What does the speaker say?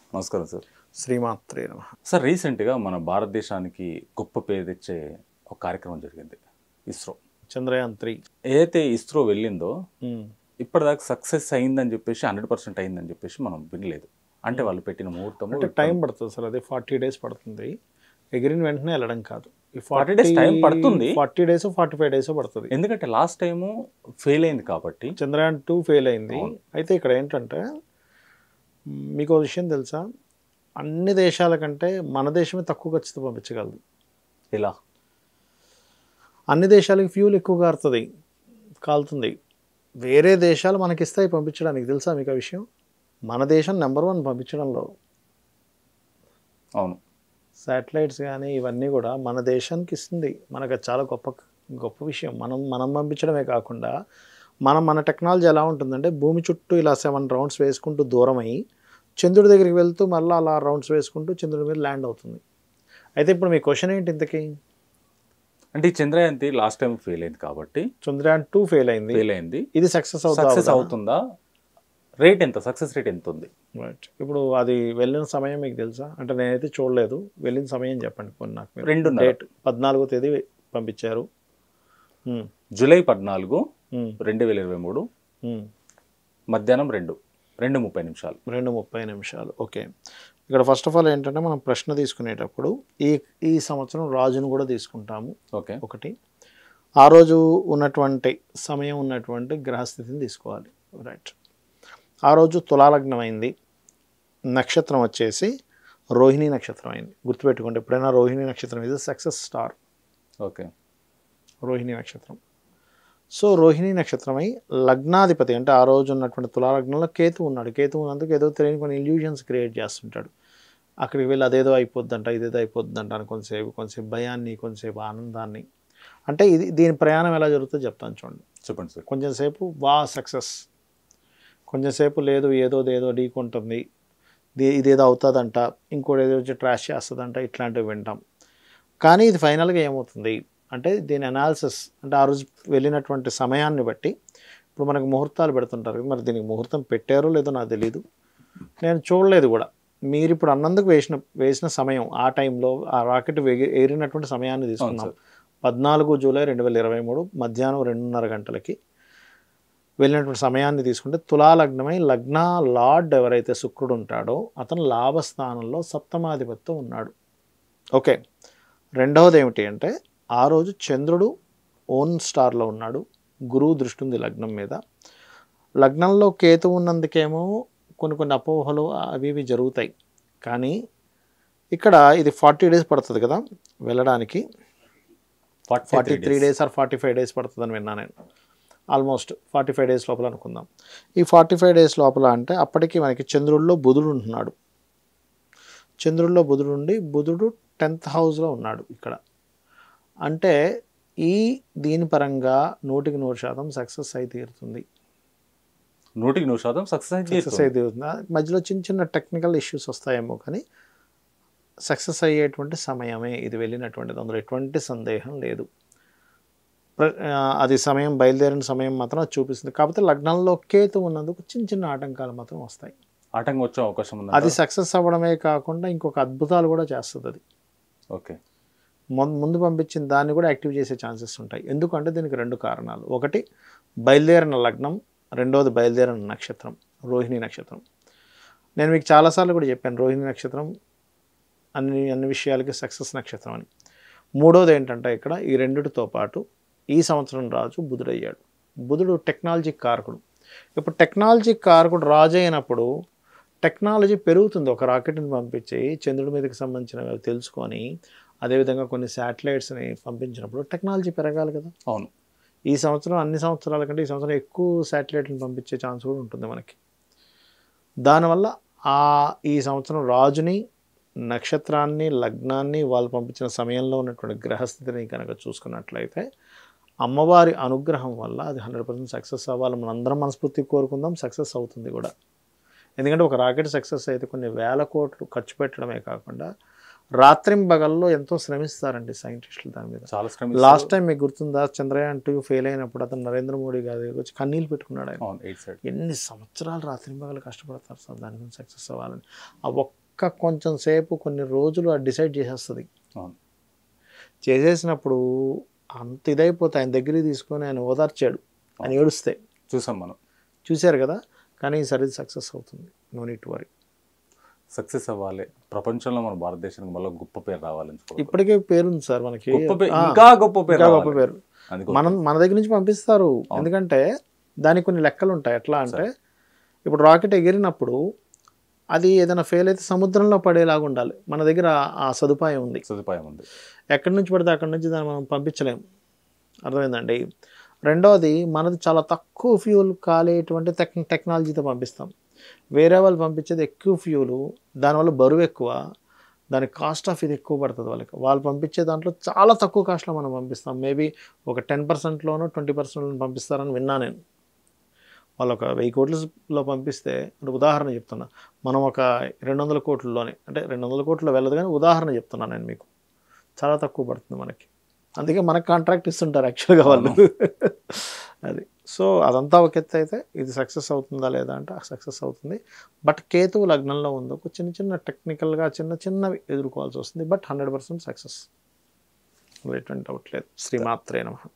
నమస్కారం సార్ శ్రీమాత్రే నమ సార్ రీసెంట్గా మన భారతదేశానికి గొప్ప పేరు తెచ్చే ఒక కార్యక్రమం జరిగింది ఇస్రో చంద్రయాన్ త్రీ ఏదైతే ఇస్రో వెళ్ళిందో ఇప్పటిదాకా సక్సెస్ అయిందని చెప్పేసి హండ్రెడ్ పర్సెంట్ అయిందని చెప్పేసి మనం వినలేదు అంటే వాళ్ళు పెట్టిన ముహూర్తము అంటే టైం పడుతుంది సార్ అది ఫార్టీ డేస్ పడుతుంది ఎగిరిన వెంటనే వెళ్ళడం కాదు ఈ 40 days time పడుతుంది. Forty days forty five days పడుతుంది ఎందుకంటే లాస్ట్ టైము ఫెయిల్ అయింది కాబట్టి చంద్రయాన్ టూ ఫెయిల్ అయింది అయితే ఇక్కడ ఏంటంటే మ్, మీకు ఒక విషయం తెలుసా అన్ని దేశాల కంటే మన దేశమే తక్కువ ఖర్చుతో పంపించగలదు ఇలా అన్ని దేశాలకి ఫ్యూల్ ఎక్కువ కారుతుంది కాలుతుంది వేరే దేశాలు మనకి ఇస్తాయి పంపించడానికి తెలుసా మీకు ఆ విషయం మన దేశం నెంబర్ వన్ పంపించడంలో అవును శాటిలైట్స్ కానీ ఇవన్నీ కూడా మన దేశానికి ఇస్తుంది మనకు అది చాలా గొప్ప గొప్ప విషయం మనం మనం పంపించడమే కాకుండా మనం మన టెక్నాలజీ ఎలా ఉంటుందంటే భూమి చుట్టూ ఇలా సెవెన్ రౌండ్స్ వేసుకుంటూ దూరం అయ్యి చంద్రుడి దగ్గరికి వెళ్తూ మళ్ళీ అలా రౌండ్స్ వేసుకుంటూ చంద్రుడి మీద ల్యాండ్ అవుతుంది అయితే ఇప్పుడు మీ క్వశ్చన్ ఏంటి ఇంతకీ అంటే ఈ చంద్రయాన్ లాస్ట్ టైం ఫెయిల్ అయింది కాబట్టి చంద్రయాన్ టూ ఫెయిల్ అయింది ఫెయిల్ అయింది ఇది సక్సెస్ సక్సెస్ అవుతుంది అవుతుందా రేట్ ఎంత సక్సెస్ రేట్ ఎంత ఉంది రైట్ ఇప్పుడు అది వెళ్ళిన సమయం మీకు తెలుసా అంటే నేనైతే చూడలేదు వెళ్ళిన సమయం చెప్పండి పోనీ నాకు మీరు. రెండున్నర. డేట్ పద్నాలుగో తేదీ పంపించారు ఉమ్, జూలై పద్నాలుగు ఉమ్, రెండు వేల ఇరవై మూడు ఉమ్. మధ్యాహ్నం రెండు రెండు ముప్పై నిమిషాలు రెండు ముప్పై నిమిషాలు ఓకే ఇక్కడ ఫస్ట్ ఆఫ్ ఆల్ ఏంటంటే మనం ప్రశ్న తీసుకునేటప్పుడు ఈ ఈ సంవత్సరం రాజును కూడా తీసుకుంటాము ఓకే ఒకటి ఆ రోజు ఉన్నటువంటి సమయం ఉన్నటువంటి గ్రహస్థితిని తీసుకోవాలి రైట్ ఆ రోజు తులాలగ్నం అయింది నక్షత్రం వచ్చేసి రోహిణి నక్షత్రం అయింది గుర్తుపెట్టుకోండి ఎప్పుడైనా రోహిణి నక్షత్రం ఇది సక్సెస్ స్టార్ ఓకే రోహిణి నక్షత్రం సో రోహిణి నక్షత్రమై లగ్నాధిపతి అంటే ఆ రోజు ఉన్నటువంటి తులాలగ్నంలో కేతు ఉన్నాడు కేతు ఉన్నందుకు ఏదో తెలియని కొన్ని ఇల్యూజన్స్ క్రియేట్ చేస్తుంటాడు అక్కడికి వెళ్ళి అదేదో అయిపోద్దంట ఇదేదో అయిపోద్దంట అని కొంతసేపు కొంతసేపు భయాన్ని కొంతసేపు ఆనందాన్ని అంటే ఇది దీని ప్రయాణం ఎలా జరుగుతుందో చెప్తాను చూడండి చెప్పండి సార్ కొంచెం సేపు వా సక్సెస్ కొంచెం సేపు లేదు ఏదో ఏదో ఢీకొంటుంది ఇది ఇదేదో అవుతుందంట ఇంకోటి ఏదో వచ్చి ట్రాష్ చేస్తుందంట ఇట్లాంటివి వింటాం కానీ ఇది ఫైనల్గా ఏమవుతుంది అంటే దీని అనాలిసిస్ అంటే ఆ రోజు వెళ్ళినటువంటి సమయాన్ని బట్టి ఇప్పుడు మనకు ముహూర్తాలు పెడుతుంటారు మరి దీనికి ముహూర్తం పెట్టారో లేదో నాకు తెలియదు నేను చూడలేదు కూడా మీరు ఇప్పుడు అన్నందుకు వేసిన వేసిన సమయం ఆ టైంలో ఆ రాకెట్ వెగి- ఎగిరినటువంటి సమయాన్ని తీసుకున్నాం పద్నాలుగు జూలై రెండు వేల ఇరవై మూడు మధ్యాహ్నం రెండున్నర గంటలకి వెళ్ళినటువంటి సమయాన్ని తీసుకుంటే తులాలగ్నమై లగ్న లార్డ్ ఎవరైతే శుక్రుడు ఉంటాడో అతను లాభస్థానంలో సప్తమాధిపతితో ఉన్నాడు ఓకే రెండవది ఏమిటి అంటే ఆ రోజు చంద్రుడు ఓన్ స్టార్లో ఉన్నాడు గురువు దృష్టి ఉంది లగ్నం మీద లగ్నంలో కేతు ఉన్నందుకేమో కొన్ని కొన్ని అపోహలు అవి ఇవి జరుగుతాయి కానీ ఇక్కడ ఇది ఫార్టీ డేస్ పడుతుంది కదా వెళ్ళడానికి forty three days or forty five days పడుతుందని విన్నా నేను ఆల్మోస్ట్ ఫార్టీ ఫైవ్ డేస్ లోపల అనుకుందాం ఈ ఫార్టీ ఫైవ్ డేస్ లోపల అంటే అప్పటికి మనకి చంద్రుల్లో బుధుడు ఉంటున్నాడు చంద్రుల్లో బుధుడు ఉండి బుధుడు టెన్త్ హౌస్లో ఉన్నాడు ఇక్కడ అంటే ఈ దీని పరంగా నూటికి నూరు శాతం సక్సెస్ అయి తీరుతుంది నూటికి నూరు శాతం సక్సెస్ సక్సెస్ అయితే అయి తీరుతుంది ఆ మధ్యలో చిన్న చిన్న టెక్నికల్ ఇష్యూస్ వస్తాయేమో కానీ సక్సెస్ అయ్యేటువంటి సమయమే ఇది వెళ్ళినటువంటిది అందులో ఎటువంటి సందేహం లేదు ప్ర- ఆ, అది సమయం బయలుదేరిన సమయం మాత్రం అది చూపిస్తుంది కాకపోతే లగ్నంలో కేతు ఉన్నందుకు చిన్న చిన్న ఆటంకాలు మాత్రం వస్తాయి ఆటంకం వచ్చే అవకాశం ఉంది అది సక్సెస్ అవ్వడమే కాకుండా ఇంకొక అద్భుతాలు కూడా చేస్తుంది అది ఓకే ముందు ముందు పంపించిన దాన్ని కూడా యాక్టివ్ చేసే ఛాన్సెస్ ఉంటాయి ఎందుకంటే దీనికి రెండు కారణాలు ఒకటి బయలుదేరిన లగ్నం రెండవది బయలుదేరిన నక్షత్రం రోహిణి నక్షత్రం నేను మీకు చాలాసార్లు కూడా చెప్పాను రోహిణి నక్షత్రం అన్ని అన్ని విషయాలకి సక్సెస్ నక్షత్రం అని మూడోది ఏంటంటే ఇక్కడ ఈ రెండిటితో పాటు ఈ సంవత్సరం రాజు బుధుడయ్యాడు బుధుడు టెక్నాలజీ కారకుడు ఇప్పుడు టెక్నాలజీ కారకుడు రాజు అయినప్పుడు టెక్నాలజీ పెరుగుతుంది ఒక రాకెట్ని పంపించి చంద్రుడి మీదకి సంబంధించినవి తెలుసుకొని అదేవిధంగా కొన్ని శాటిలైట్స్ని పంపించినప్పుడు టెక్నాలజీ పెరగాలి కదా అవును ఈ సంవత్సరం అన్ని సంవత్సరాల కంటే ఈ సంవత్సరం ఎక్కువ శాటిలైట్ని పంపించే ఛాన్స్ కూడా ఉంటుంది మనకి దానివల్ల ఆ ఈ సంవత్సరం రాజుని నక్షత్రాన్ని లగ్నాన్ని వాళ్ళు పంపించిన సమయంలో ఉన్నటువంటి గ్రహస్థితిని కనుక చూసుకున్నట్లయితే అమ్మవారి అనుగ్రహం వల్ల అది హండ్రెడ్ పర్సెంట్ సక్సెస్ అవ్వాలి మనం అందరం మనస్ఫూర్తి కోరుకుందాం సక్సెస్ అవుతుంది కూడా ఎందుకంటే ఒక రాకెట్ సక్సెస్ అయితే కొన్ని వేల కోట్లు ఖర్చు పెట్టడమే కాకుండా రాత్రింబగల్లో ఎంతో శ్రమిస్తారండి సైంటిస్టులు దాని మీద చాలా శ్రమ లాస్ట్ టైం మీకు గుర్తుందా చంద్రయాన్ టూ ఫెయిల్ అయినప్పుడు అతను నరేంద్ర మోడీ గారి దగ్గరికి వచ్చి కన్నీళ్ళు పెట్టుకున్నాడు ఆయన అవును ఎయిట్ సైడ్ ఎన్ని సంవత్సరాలు రాత్రింబగలు కష్టపడతారు సార్ దాని గురించి సక్సెస్ అవ్వాలని ఆ ఒక్క ఒక్క కొంచెం సేపు కొన్ని రోజులు అది డిసైడ్ చేసేస్తుంది అవును చేసేసినప్పుడు అంత ఇదైపోతే ఆయన దగ్గరికి తీసుకొని ఆయన ఓదార్చాడు ఆయన ఏడుస్తే చూసాం మనం చూశారు కదా కానీ ఈసారి సక్సెస్ అవుతుంది నో నీట్ వరీ సక్సెస్ అవ్వాలి ప్రపంచంలో మన భారతదేశానికి మళ్ళీ గొప్ప పేరు రావాలని చూడాలి. ఇప్పటికే పేరుంది సార్ మనకి గొప్ప పేరు ఆ, ఇంకా గొప్ప పేరు ఇంకా గొప్ప రావాలి. పేరు అది గొప్ప. మనం మన దగ్గర నుంచి పంపిస్తారు ఎందుకంటే దానికి కొన్ని లెక్కలు ఉంటాయి ఎట్లా అంటే ఇప్పుడు రాకెట్ ఎగిరినప్పుడు అది ఏదైనా ఫెయిల్ అయితే సముద్రంలో పడేలాగా ఉండాలి మన దగ్గర ఆ- ఆ సదుపాయం ఉంది సదుపాయం ఉంది ఎక్కడి నుంచి పడితే అక్కడి నుంచి దాన్ని మనం పంపించలేము అర్థమైందండి రెండవది మనది చాలా తక్కువ ఫ్యూల్ కాలేటువంటి టెక్ టెక్నాలజీతో పంపిస్తాం వేరే వాళ్ళు పంపించేది ఎక్కువ ఫ్యూలు దానివల్ల బరువు ఎక్కువ దాని కాస్ట్ ఆఫ్ ఇది ఎక్కువ పడుతుంది వాళ్ళకి వాళ్ళు పంపించే దాంట్లో చాలా తక్కువ కాస్ట్లో మనం పంపిస్తాం మేబీ ఒక టెన్ పర్సెంట్లోనో ట్వంటీ పర్సెంట్లో పంపిస్తారని విన్నా నేను వాళ్ళు ఒక వెయ్యి కోట్లలో పంపిస్తే అంటే ఉదాహరణ చెప్తున్నా మనం ఒక రెండు వందల కోట్లలోనే అంటే రెండు వందల కోట్లు వెళ్ళదు కానీ ఉదాహరణ చెప్తున్నాను నేను మీకు చాలా తక్కువ పడుతుంది మనకి అందుకే మనకు కాంట్రాక్ట్ ఇస్తుంటారు యాక్చువల్గా వాళ్ళు అది సో అదంతా ఒక ఎత్తు అయితే ఇది సక్సెస్ అవుతుందా లేదా అంటే సక్సెస్ అవుతుంది బట్ కేతువు లగ్నంలో ఉంది ఒక చిన్న చిన్న టెక్నికల్గా చిన్న చిన్నవి ఎదుర్కోవాల్సి వస్తుంది బట్ హండ్రెడ్ పర్సెంట్ సక్సెస్ ఎటువంటి డౌట్ లేదు శ్రీమాత్రే నమ